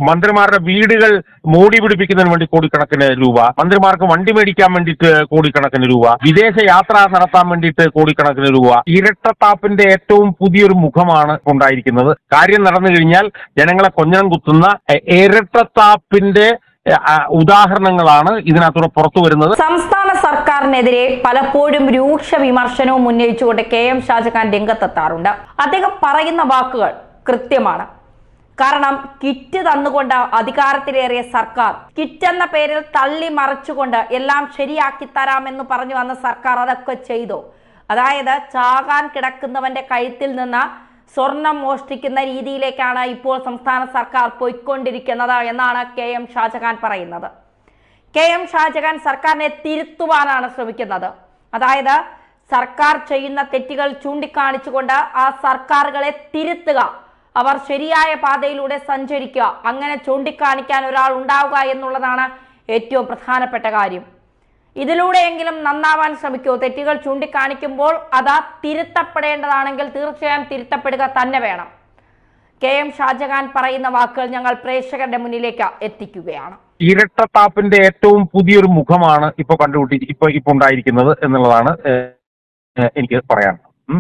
മന്ത്രിമാരുടെ വീടുകൾ മോടി പിടിപ്പിക്കുന്നതിന് വേണ്ടി കോടിക്കണക്കിന് രൂപ മന്ത്രിമാർക്ക് വണ്ടി മേടിക്കാൻ വേണ്ടിയിട്ട് കോടിക്കണക്കിന് രൂപ വിദേശ യാത്ര നടത്താൻ വേണ്ടിയിട്ട് കോടിക്കണക്കിന് രൂപ ഇരട്ടത്താപ്പിന്റെ ഏറ്റവും പുതിയൊരു മുഖമാണ് ഉണ്ടായിരിക്കുന്നത് കാര്യം നടന്നു കഴിഞ്ഞാൽ ജനങ്ങളെ കൊഞ്ഞനം കുത്തുന്ന എ- ഇരട്ടത്താപ്പിന്റെ എ, ആ, ഉദാഹരണങ്ങളാണ് ഇതിനകത്തൂടെ പുറത്തു വരുന്നത് സംസ്ഥാന സർക്കാരിനെതിരെ പലപ്പോഴും രൂക്ഷ വിമർശനവും ഉന്നയിച്ചുകൊണ്ട് കെ എം ഷാജഹാൻ രംഗത്തെത്താറുണ്ട് അദ്ദേഹം പറയുന്ന വാക്കുകൾ കൃത്യമാണ് കാരണം കിറ്റ് തന്നുകൊണ്ട് അധികാരത്തിലേറിയ സർക്കാർ കിറ്റ് എന്ന പേരിൽ തള്ളി മറിച്ചുകൊണ്ട് എല്ലാം ശരിയാക്കി തരാമെന്ന് പറഞ്ഞു വന്ന സർക്കാർ അതൊക്കെ ചെയ്തു അതായത് ചാകാൻ കിടക്കുന്നവന്റെ കഴുത്തിൽ നിന്ന് സ്വർണം മോഷ്ടിക്കുന്ന രീതിയിലേക്കാണ് ഇപ്പോൾ സംസ്ഥാന സർക്കാർ പോയിക്കൊണ്ടിരിക്കുന്നത് എന്നാണ് കെ എം ഷാജഹാൻ പറയുന്നത് കെ എം ഷാജഹാൻ സർക്കാരിനെ തിരുത്തുവാനാണ് ശ്രമിക്കുന്നത് അതായത് സർക്കാർ ചെയ്യുന്ന തെറ്റുകൾ ചൂണ്ടിക്കാണിച്ചുകൊണ്ട് ആ സർക്കാരുകളെ തിരുത്തുക അവർ ശരിയായ പാതയിലൂടെ സഞ്ചരിക്കുക അങ്ങനെ ചൂണ്ടിക്കാണിക്കാൻ ഒരാൾ ഉണ്ടാവുക എന്നുള്ളതാണ് ഏറ്റവും പ്രധാനപ്പെട്ട കാര്യം ഇതിലൂടെയെങ്കിലും നന്നാവാൻ ശ്രമിക്കൂ തെറ്റുകൾ ചൂണ്ടിക്കാണിക്കുമ്പോൾ അത് തിരുത്തപ്പെടേണ്ടതാണെങ്കിൽ തീർച്ചയായും തിരുത്തപ്പെടുക തന്നെ വേണം കെ എം ഷാജഹാൻ പറയുന്ന വാക്കുകൾ ഞങ്ങൾ പ്രേക്ഷകരുടെ മുന്നിലേക്ക് എത്തിക്കുകയാണ് ഇരട്ടത്താപ്പിന്റെ ഏറ്റവും പുതിയൊരു മുഖമാണ് ഇപ്പൊ കണ്ടുപിടി ഇപ്പൊ ഇപ്പൊ ഉണ്ടായിരിക്കുന്നത് എന്നുള്ളതാണ് ഏഹ്, ഏഹ്, എനിക്ക് പറയാൻ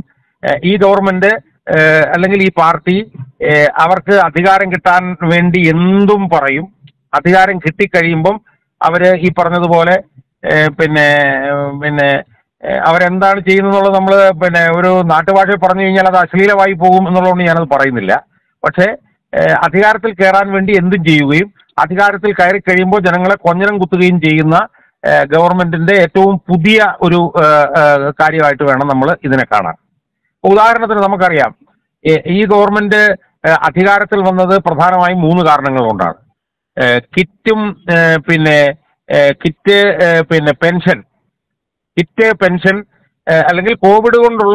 ഈ ഗവൺമെന്റ് ഏഹ്, അല്ലെങ്കിൽ ഈ പാർട്ടി ഏഹ്, അവർക്ക് അധികാരം കിട്ടാൻ വേണ്ടി എന്തും പറയും അധികാരം കിട്ടിക്കഴിയുമ്പം അവര് ഈ പറഞ്ഞതുപോലെ ഏഹ്, പിന്നെ ഏഹ്, പിന്നെ ഏഹ്, അവരെന്താണ് ചെയ്യുന്നതെന്നുള്ളത് നമ്മൾ പിന്നെ ഒരു നാട്ടുഭാഷയിൽ പറഞ്ഞു കഴിഞ്ഞാൽ അത് അശ്ലീലമായി പോകും എന്നുള്ളതുകൊണ്ട് ഞാനത് പറയുന്നില്ല പക്ഷേ ഏഹ്, അധികാരത്തിൽ കയറാൻ വേണ്ടി എന്തും ചെയ്യുകയും അധികാരത്തിൽ കയറി കഴിയുമ്പോൾ ജനങ്ങളെ കൊഞ്ഞനം കുത്തുകയും ചെയ്യുന്ന ഏഹ്, ഗവൺമെന്റിന്റെ ഏറ്റവും പുതിയ ഒരു ഏഹ്, ഏഹ്, കാര്യമായിട്ട് വേണം നമ്മൾ ഇതിനെ കാണാൻ ഉദാഹരണത്തിന് നമുക്കറിയാം ഏഹ്, ഈ ഗവൺമെന്റ് ഏഹ്, അധികാരത്തിൽ വന്നത് പ്രധാനമായും മൂന്ന് കാരണങ്ങൾ കൊണ്ടാണ് ഏഹ്, കിറ്റും ഏഹ്, പിന്നെ ഏഹ്, കിറ്റ് ഏഹ്, പിന്നെ പെൻഷൻ കിറ്റ് പെൻഷൻ ഏഹ്, അല്ലെങ്കിൽ കോവിഡ് കൊണ്ടുള്ള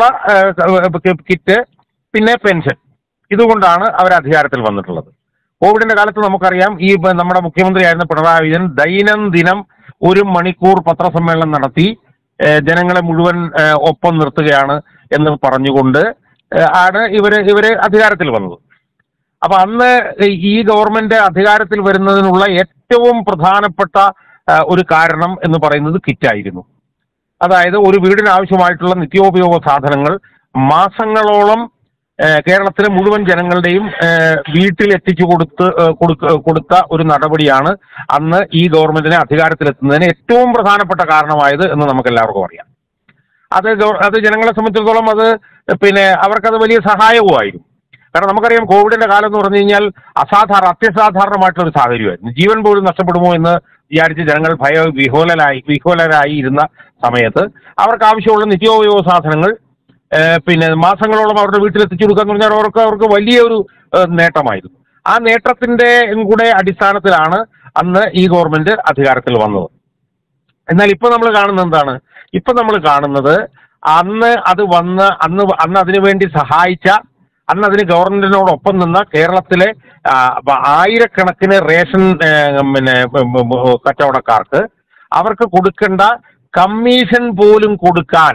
ഏഹ്, കിറ്റ് പിന്നെ പെൻഷൻ ഇതുകൊണ്ടാണ് അവർ അധികാരത്തിൽ വന്നിട്ടുള്ളത് കോവിഡിന്റെ കാലത്ത് നമുക്കറിയാം ഈ ബ- നമ്മുടെ മുഖ്യമന്ത്രിയായിരുന്ന പിണറായി വിജയൻ ദൈനംദിനം ഒരു മണിക്കൂർ പത്രസമ്മേളനം നടത്തി ഏഹ്, ജനങ്ങളെ മുഴുവൻ ഏഹ്, ഒപ്പം നിർത്തുകയാണ് എന്ന് പറഞ്ഞുകൊണ്ട് ഏഹ്, ആണ് ഇവര് ഇവര് അധികാരത്തിൽ വന്നത് അപ്പൊ അന്ന് ഈ ഗവൺമെന്റ് അധികാരത്തിൽ വരുന്നതിനുള്ള ഏറ്റവും പ്രധാനപ്പെട്ട ആ, ഒരു കാരണം എന്ന് പറയുന്നത് കിറ്റായിരുന്നു അതായത് ഒരു വീടിന് ആവശ്യമായിട്ടുള്ള നിത്യോപയോഗ സാധനങ്ങൾ മാസങ്ങളോളം ആ, കേരളത്തിലെ മുഴുവൻ ജനങ്ങളുടെയും ആ, വീട്ടിൽ എത്തിച്ചു കൊടുത്ത് ആ, കൊടുക്ക- കൊടുത്ത ഒരു നടപടിയാണ് അന്ന് ഈ ഗവൺമെന്റിനെ അധികാരത്തിലെത്തുന്നതിന് ഏറ്റവും പ്രധാനപ്പെട്ട കാരണമായത് എന്ന് നമുക്ക് എല്ലാവർക്കും അറിയാം അത് ഗവ- അത് ജനങ്ങളെ സംബന്ധിച്ചിടത്തോളം അത് പിന്നെ അവർക്കത് വലിയ സഹായവുമായിരുന്നു കാരണം നമുക്കറിയാം കോവിഡിന്റെ കാലം എന്ന് പറഞ്ഞു കഴിഞ്ഞാൽ അസാധാരണ അത്യസാധാരണമായിട്ടുള്ള ഒരു സാഹചര്യമായിരുന്നു ജീവൻ പോലും നഷ്ടപ്പെടുമോ എന്ന് വിചാരിച്ച് ജനങ്ങൾ ഭയ വിഹോലരായി വിഹോലരായി ഇരുന്ന സമയത്ത് അവർക്ക് ആവശ്യമുള്ള നിത്യോപയോഗ സാധനങ്ങൾ ഏഹ്, പിന്നെ മാസങ്ങളോളം അവരുടെ വീട്ടിലെത്തിച്ചു കൊടുക്കുക എന്ന് പറഞ്ഞാൽ അവർക്ക് അവർക്ക് വലിയൊരു ഏഹ്, നേട്ടമായിരുന്നു ആ നേട്ടത്തിന്റെ കൂടെ അടിസ്ഥാനത്തിലാണ് അന്ന് ഈ ഗവൺമെന്റ് അധികാരത്തിൽ വന്നത് എന്നാൽ ഇപ്പൊ നമ്മൾ കാണുന്നത് എന്താണ് ഇപ്പൊ നമ്മൾ കാണുന്നത് അന്ന് അത് വന്ന് അന്ന് വ- അന്ന് അതിനു വേണ്ടി സഹായിച്ച അന്ന് അതിന് ഗവൺമെന്റിനോടൊപ്പം നിന്ന കേരളത്തിലെ ആ, ബ- ആയിരക്കണക്കിന് റേഷൻ ഏ, പിന്നെ ഉം, ഉം, ഉം, കച്ചവടക്കാർക്ക് അവർക്ക് കൊടുക്കേണ്ട കമ്മീഷൻ പോലും കൊടുക്കാൻ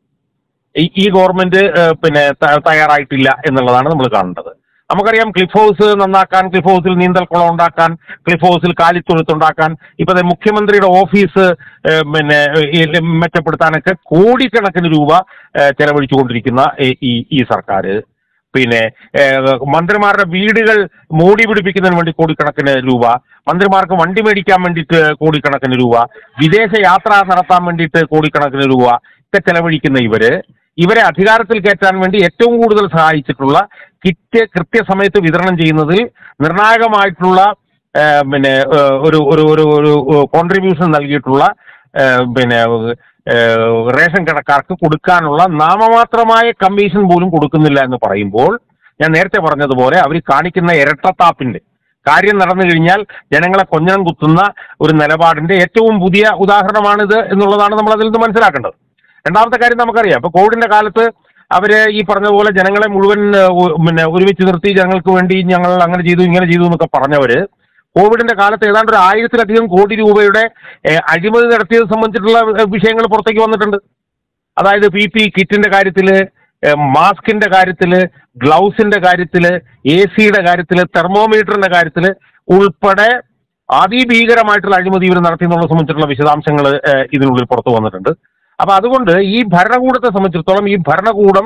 ഈ- ഈ ഗവൺമെന്റ് ഏ, പിന്നെ ത- തയ്യാറായിട്ടില്ല എന്നുള്ളതാണ് നമ്മൾ കാണേണ്ടത് നമുക്കറിയാം ക്ലിഫ് ഹൗസ് നന്നാക്കാൻ ക്ലിഫ് ഹൗസിൽ നീന്തൽക്കുളം ഉണ്ടാക്കാൻ ക്ലിഫ് ഹൗസിൽ കാലിത്തൊഴുത്തുണ്ടാക്കാൻ ഇപ്പൊ ദേ മുഖ്യമന്ത്രിയുടെ ഓഫീസ് ഏ, പിന്നെ ഈ മെച്ചപ്പെടുത്താനൊക്കെ കോടിക്കണക്കിന് രൂപ ഏ, ചെലവഴിച്ചുകൊണ്ടിരിക്കുന്ന ഈ- ഈ ഈ സർക്കാർ പിന്നെ ഏ, മന്ത്രിമാരുടെ വീടുകൾ മോടി പിടിപ്പിക്കുന്നതിന് വേണ്ടി കോടിക്കണക്കിന് രൂപ മന്ത്രിമാർക്ക് വണ്ടി മേടിക്കാൻ വേണ്ടിയിട്ട് കോടിക്കണക്കിന് രൂപ വിദേശ യാത്ര നടത്താൻ വേണ്ടിയിട്ട് കോടിക്കണക്കിന് രൂപ ഒക്കെ ചെലവഴിക്കുന്ന ഇവര് ഇവരെ അധികാരത്തിൽ കയറ്റാൻ വേണ്ടി ഏറ്റവും കൂടുതൽ സഹായിച്ചിട്ടുള്ള കിറ്റ് കൃത്യസമയത്ത് വിതരണം ചെയ്യുന്നതിൽ നിർണായകമായിട്ടുള്ള ഏ, പിന്നെ ഏ, ഒരു ഒരു ഒരു ഒരു കോൺട്രിബ്യൂഷൻ നൽകിയിട്ടുള്ള ഏ, പിന്നെ ഏ, റേഷൻ കടക്കാർക്ക് കൊടുക്കാനുള്ള നാമമാത്രമായ കമ്മീഷൻ പോലും കൊടുക്കുന്നില്ല എന്ന് പറയുമ്പോൾ ഞാൻ നേരത്തെ പറഞ്ഞതുപോലെ അവർ കാണിക്കുന്ന ഇരട്ടത്താപ്പിന്റെ കാര്യം നടന്നു കഴിഞ്ഞാൽ ജനങ്ങളെ കൊഞ്ഞനം കുത്തുന്ന ഒരു നിലപാടിന്റെ ഏറ്റവും പുതിയ ഉദാഹരണമാണിത് എന്നുള്ളതാണ് നമ്മൾ അതിൽ നിന്ന് മനസ്സിലാക്കേണ്ടത് രണ്ടാമത്തെ കാര്യം നമുക്കറിയാം ഇപ്പൊ കോവിഡിന്റെ കാലത്ത് അവര് ഈ പറഞ്ഞതുപോലെ ജനങ്ങളെ മുഴുവൻ ഏഹ്, ഒ- പിന്നെ ഒരുമിച്ച് നിർത്തി ജനങ്ങൾക്ക് വേണ്ടി ഞങ്ങൾ അങ്ങനെ ചെയ്തു ഇങ്ങനെ ചെയ്തു എന്നൊക്കെ പറഞ്ഞവര് കോവിഡിന്റെ കാലത്ത് ഏതാണ്ട് ഒരു ആയിരത്തിലധികം കോടി രൂപയുടെ ഏഹ്, അഴിമതി നടത്തിയത് സംബന്ധിച്ചിട്ടുള്ള ഏഹ്, വിഷയങ്ങൾ പുറത്തേക്ക് വന്നിട്ടുണ്ട് അതായത് പി പി കിറ്റിന്റെ കാര്യത്തിൽ മാസ്കിന്റെ കാര്യത്തില് ഗ്ലൗസിന്റെ കാര്യത്തില് എ സിയുടെ കാര്യത്തില് തെർമോമീറ്ററിന്റെ കാര്യത്തില് ഉൾപ്പെടെ അതിഭീകരമായിട്ടുള്ള അഴിമതി ഇവർ നടത്തിയെന്നുള്ള സംബന്ധിച്ചിട്ടുള്ള വിശദാംശങ്ങൾ ഇതിനുള്ളിൽ പുറത്തു വന്നിട്ടുണ്ട് അപ്പൊ അതുകൊണ്ട് ഈ ഭരണകൂടത്തെ സംബന്ധിച്ചിടത്തോളം ഈ ഭരണകൂടം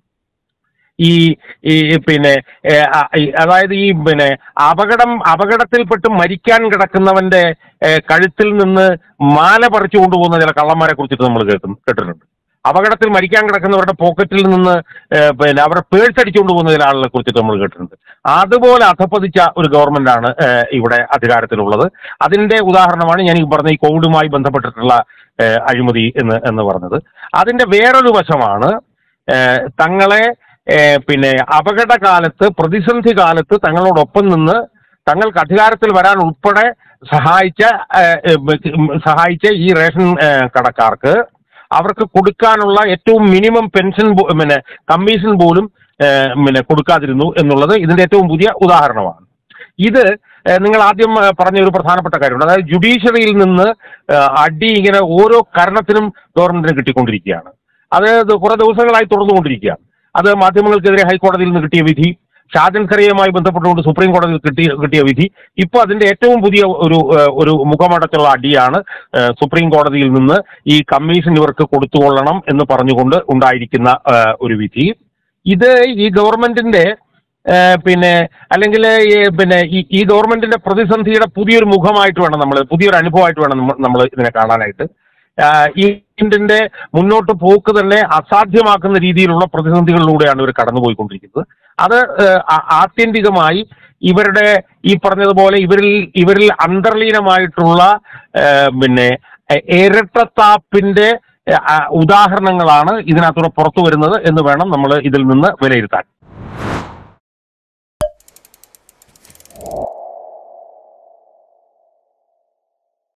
ഈ ഈ പിന്നെ ഏ, ആ, ഈ, അതായത് ഈ പിന്നെ അപകടം അപകടത്തിൽപ്പെട്ട് മരിക്കാൻ കിടക്കുന്നവന്റെ ഏ, കഴുത്തിൽ നിന്ന് മാല പറിച്ചു കൊണ്ടുപോകുന്ന ചില കള്ളന്മാരെ കുറിച്ചിട്ട് നമ്മൾ കേൾക്കുന്നു കേട്ടിട്ടുണ്ട് അപകടത്തിൽ മരിക്കാൻ കിടക്കുന്നവരുടെ പോക്കറ്റിൽ നിന്ന് ഏ, പിന്നെ അവരുടെ പേഴ്സ് അടിച്ചുകൊണ്ട് പോകുന്ന ചില ആളുകളെ കുറിച്ചിട്ട് നമ്മൾ കേട്ടിട്ടുണ്ട് അതുപോലെ അധപ്പതിച്ച ഒരു ഗവൺമെന്റാണ് ഏ, ഇവിടെ അധികാരത്തിലുള്ളത് അതിന്റെ ഉദാഹരണമാണ് ഞാൻ ഈ പറഞ്ഞ ഈ കോവിഡുമായി ബന്ധപ്പെട്ടിട്ടുള്ള ഏ, അഴിമതി എന്ന് എന്ന് പറഞ്ഞത് അതിന്റെ വേറൊരു വശമാണ് ഏ, തങ്ങളെ ഏ, പിന്നെ അപകടകാലത്ത് പ്രതിസന്ധി കാലത്ത് തങ്ങളോടൊപ്പം നിന്ന് തങ്ങൾക്ക് അധികാരത്തിൽ വരാൻ ഉൾപ്പെടെ സഹായിച്ച ഏ, ഏ, ഉം, സഹായിച്ച ഈ റേഷൻ ഏ, കടക്കാർക്ക് അവർക്ക് കൊടുക്കാനുള്ള ഏറ്റവും മിനിമം പെൻഷൻ പോ- പിന്നെ കമ്മീഷൻ പോലും ഏ, പിന്നെ കൊടുക്കാതിരുന്നു എന്നുള്ളത് ഇതിന്റെ ഏറ്റവും പുതിയ ഉദാഹരണമാണ് ഇത് ഏ, നിങ്ങൾ ആദ്യം ഏ, പറഞ്ഞ ഒരു പ്രധാനപ്പെട്ട കാര്യമുണ്ട് അതായത് ജുഡീഷ്യറിയിൽ നിന്ന് ഏ, അടി ഇങ്ങനെ ഓരോ കരണത്തിനും ഗവൺമെന്റിന് കിട്ടിക്കൊണ്ടിരിക്കുകയാണ് അത് ഇത് കുറെ ദിവസങ്ങളായി തുടർന്നുകൊണ്ടിരിക്കുകയാണ് അത് മാധ്യമങ്ങൾക്കെതിരെ ഹൈക്കോടതിയിൽ നിന്ന് കിട്ടിയ വിധി ഷാജൻ ഖറിയുമായി ബന്ധപ്പെട്ടുകൊണ്ട് സുപ്രീം കോടതിയിൽ കിട്ടിയ കിട്ടിയ വിധി ഇപ്പോൾ അതിന്റെ ഏറ്റവും പുതിയ ഒരു ഏഹ്, ഒരു മുഖമടച്ചുള്ള അടിയാണ് ഏഹ്, സുപ്രീം കോടതിയിൽ നിന്ന് ഈ കമ്മീഷൻ ഇവർക്ക് കൊടുത്തുകൊള്ളണം എന്ന് പറഞ്ഞുകൊണ്ട് ഉണ്ടായിരിക്കുന്ന ഏഹ്, ഒരു വിധി ഇത് ഈ ഗവൺമെന്റിന്റെ ഏഹ്, പിന്നെ അല്ലെങ്കിൽ ഈ പിന്നെ ഈ ഈ ഗവൺമെന്റിന്റെ പ്രതിസന്ധിയുടെ പുതിയൊരു മുഖമായിട്ട് വേണം നമ്മൾ പുതിയൊരു അനുഭവമായിട്ട് വേണം നമ്മൾ ഇതിനെ കാണാനായിട്ട് ആഹ് ഈ ഇന്ത്യന്റെ മുന്നോട്ട് പോക്ക് തന്നെ അസാധ്യമാക്കുന്ന രീതിയിലുള്ള പ്രതിസന്ധികളിലൂടെയാണ് ഇവർ കടന്നുപോയിക്കൊണ്ടിരിക്കുന്നത് അത് ഏഹ്, ആ- ആത്യന്തികമായി ഇവരുടെ ഈ പറഞ്ഞതുപോലെ ഇവരിൽ ഇവരിൽ അന്തർലീനമായിട്ടുള്ള ഏഹ്, പിന്നെ എ- ഇരട്ടത്താപ്പിന്റെ ഏഹ്, ആ, ഉദാഹരണങ്ങളാണ് ഇതിനകത്തൂടെ പുറത്തു വരുന്നത് എന്ന് വേണം നമ്മൾ ഇതിൽ നിന്ന് വിലയിരുത്താൻ